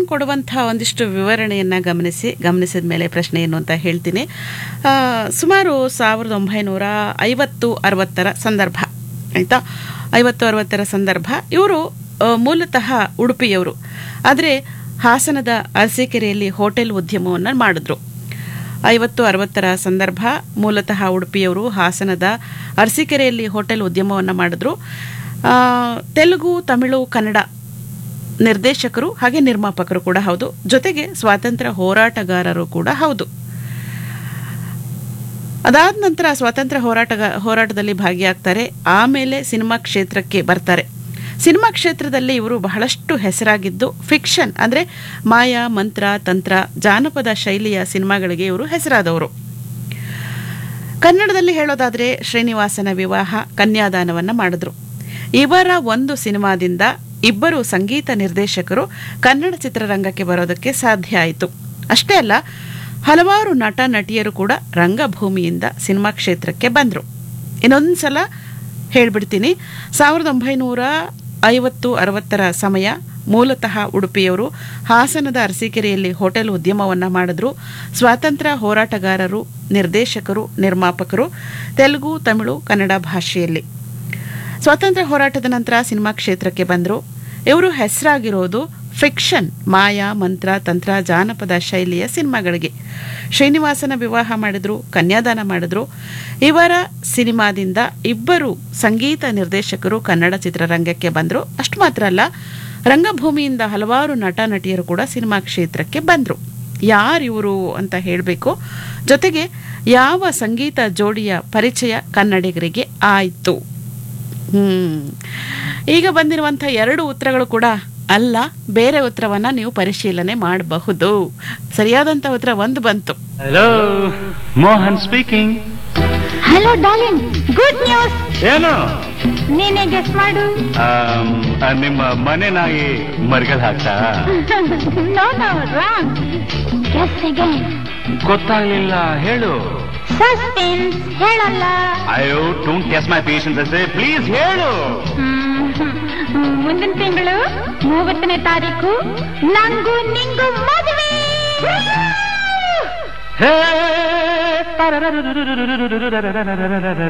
ಕೊಡುವಂತಹ ಒಂದಿಷ್ಟು ವಿವರಣೆಯನ್ನು ಗಮನಿಸಿ ಗಮನಿಸಿದ ಮೇಲೆ ಪ್ರಶ್ನೆ ಏನು ಅಂತ ಹೇಳ್ತೀನಿ ಆ, ಸುಮಾರು ಸಾವಿರದ ಒಂಬೈನೂರ ಐವತ್ತು ಅರವತ್ತರ ಸಂದರ್ಭ ಆಯಿತಾ ಐವತ್ತು ಅರವತ್ತರ ಸಂದರ್ಭ ಇವರು ಮೂಲತಃ ಉಡುಪಿಯವರು ಆದರೆ ಹಾಸನದ ಅರಸೀಕೆರೆಯಲ್ಲಿ ಹೋಟೆಲ್ ಉದ್ಯಮವನ್ನು ಮಾಡಿದ್ರು ಐವತ್ತು ಅರವತ್ತರ ಸಂದರ್ಭ ಮೂಲತಃ ಉಡುಪಿಯವರು ಹಾಸನದ ಅರಸೀಕೆರೆಯಲ್ಲಿ ಹೋಟೆಲ್ ಉದ್ಯಮವನ್ನು ಮಾಡಿದ್ರು ಆ, ತೆಲುಗು ತಮಿಳು ಕನ್ನಡ ನಿರ್ದೇಶಕರು ಹಾಗೆ ನಿರ್ಮಾಪಕರು ಕೂಡ ಹೌದು ಜೊತೆಗೆ ಸ್ವಾತಂತ್ರ್ಯ ಹೋರಾಟಗಾರರು ಕೂಡ ಹೌದು ಅದಾದ ನಂತರ ಸ್ವಾತಂತ್ರ್ಯ ಹೋರಾಟಗ ಹೋರಾಟದಲ್ಲಿ ಭಾಗಿಯಾಗ್ತಾರೆ ಆಮೇಲೆ ಸಿನಿಮಾ ಕ್ಷೇತ್ರಕ್ಕೆ ಬರ್ತಾರೆ ಸಿನಿಮಾ ಕ್ಷೇತ್ರದಲ್ಲಿ ಇವರು ಬಹಳಷ್ಟು ಹೆಸರಾಗಿದ್ದು ಫಿಕ್ಷನ್ ಅಂದರೆ ಮಾಯಾ ಮಂತ್ರ ತಂತ್ರ ಜಾನಪದ ಶೈಲಿಯ ಸಿನಿಮಾಗಳಿಗೆ ಇವರು ಹೆಸರಾದವರು ಕನ್ನಡದಲ್ಲಿ ಹೇಳೋದಾದ್ರೆ ಶ್ರೀನಿವಾಸನ ವಿವಾಹ ಕನ್ಯಾದಾನವನ್ನ ಮಾಡಿದ್ರು ಇವರ ಒಂದು ಸಿನಿಮಾದಿಂದ ಇಬ್ಬರು ಸಂಗೀತ ನಿರ್ದೇಶಕರು ಕನ್ನಡ ಚಿತ್ರರಂಗಕ್ಕೆ ಬರೋದಕ್ಕೆ ಸಾಧ್ಯ ಆಯಿತು ಅಷ್ಟೇ ಅಲ್ಲ ಹಲವಾರು ನಟ ನಟಿಯರು ಕೂಡ ರಂಗಭೂಮಿಯಿಂದ ಸಿನಿಮಾ ಕ್ಷೇತ್ರಕ್ಕೆ ಬಂದರು ಇನ್ನೊಂದು ಸಲ ಹೇಳ್ಬಿಡ್ತೀನಿ ಸಾವಿರದ ಒಂಬೈನೂರ ಐವತ್ತು ಅರವತ್ತರ ಸಮಯ ಮೂಲತಃ ಉಡುಪಿಯವರು ಹಾಸನದ ಅರಸೀಕೆರೆಯಲ್ಲಿ ಹೋಟೆಲ್ ಉದ್ಯಮವನ್ನು ಮಾಡಿದ್ರು ಸ್ವಾತಂತ್ರ್ಯ ಹೋರಾಟಗಾರರು ನಿರ್ದೇಶಕರು ನಿರ್ಮಾಪಕರು ತೆಲುಗು ತಮಿಳು ಕನ್ನಡ ಭಾಷೆಯಲ್ಲಿ ಸ್ವಾತಂತ್ರ್ಯ ಹೋರಾಟದ ನಂತರ ಸಿನಿಮಾ ಕ್ಷೇತ್ರಕ್ಕೆ ಬಂದರು ಇವರು ಹೆಸರಾಗಿರೋದು ಫಿಕ್ಷನ್ ಮಾಯಾ ಮಂತ್ರ ತಂತ್ರ ಜಾನಪದ ಶೈಲಿಯ ಸಿನಿಮಾಗಳಿಗೆ ಶ್ರೀನಿವಾಸನ ವಿವಾಹ ಮಾಡಿದ್ರು ಕನ್ಯಾದಾನ ಮಾಡಿದ್ರು ಇವರ ಸಿನಿಮಾದಿಂದ ಇಬ್ಬರು ಸಂಗೀತ ನಿರ್ದೇಶಕರು ಕನ್ನಡ ಚಿತ್ರರಂಗಕ್ಕೆ ಬಂದರು ಅಷ್ಟು ಮಾತ್ರ ಅಲ್ಲ ರಂಗಭೂಮಿಯಿಂದ ಹಲವಾರು ನಟ ನಟಿಯರು ಕೂಡ ಸಿನಿಮಾ ಕ್ಷೇತ್ರಕ್ಕೆ ಬಂದರು ಯಾರಿವರು ಅಂತ ಹೇಳಬೇಕು ಜೊತೆಗೆ ಯಾವ ಸಂಗೀತ ಜೋಡಿಯ ಪರಿಚಯ ಕನ್ನಡಿಗರಿಗೆ ಆಯಿತು ಹ್ಮ್ ಈಗ ಬಂದಿರುವಂಥ ಎರಡು ಉತ್ತರಗಳು ಕೂಡ ಅಲ್ಲ ಬೇರೆ ಉತ್ತರವನ್ನ ನೀವು ಪರಿಶೀಲನೆ ಮಾಡಬಹುದು ಸರಿಯಾದಂತ ಉತ್ತರ ಒಂದು ಬಂತು hello Mohan speaking hello darling good news ಏನು ನೀನೇ ಗೆಸ್ ಮಾಡು ಆಮ್, ಆ, ನಿಮ್ಮ ಮನೆ ನಾಯಿ ಮರ್ಗಲ್ ಹಾಕ್ತಾ no no wrong guess again ಗೊತ್ತಾಗ್ಲಿಲ್ಲ ಹೇಳು ಸಸ್ಪೆನ್ಸ್ ಹೇಳಲ್ಲ ಅಯ್ಯೋ ಡೋಂಟ್ ಟೆಸ್ಟ್ ಮೈ ಪೇಷನ್ಸ್ ಅಸೆ ಪ್ಲೀಸ್ ಹೇಳು ಹ್ಮ್, ಹ್ಮ್. ಮುಂದಿನ ತಿಂಗಳು ಮೂವತ್ತನೇ ತಾರೀಕು ನಂಗೂ ನಿಂಗೂ ಮದುವೆ ಹೇ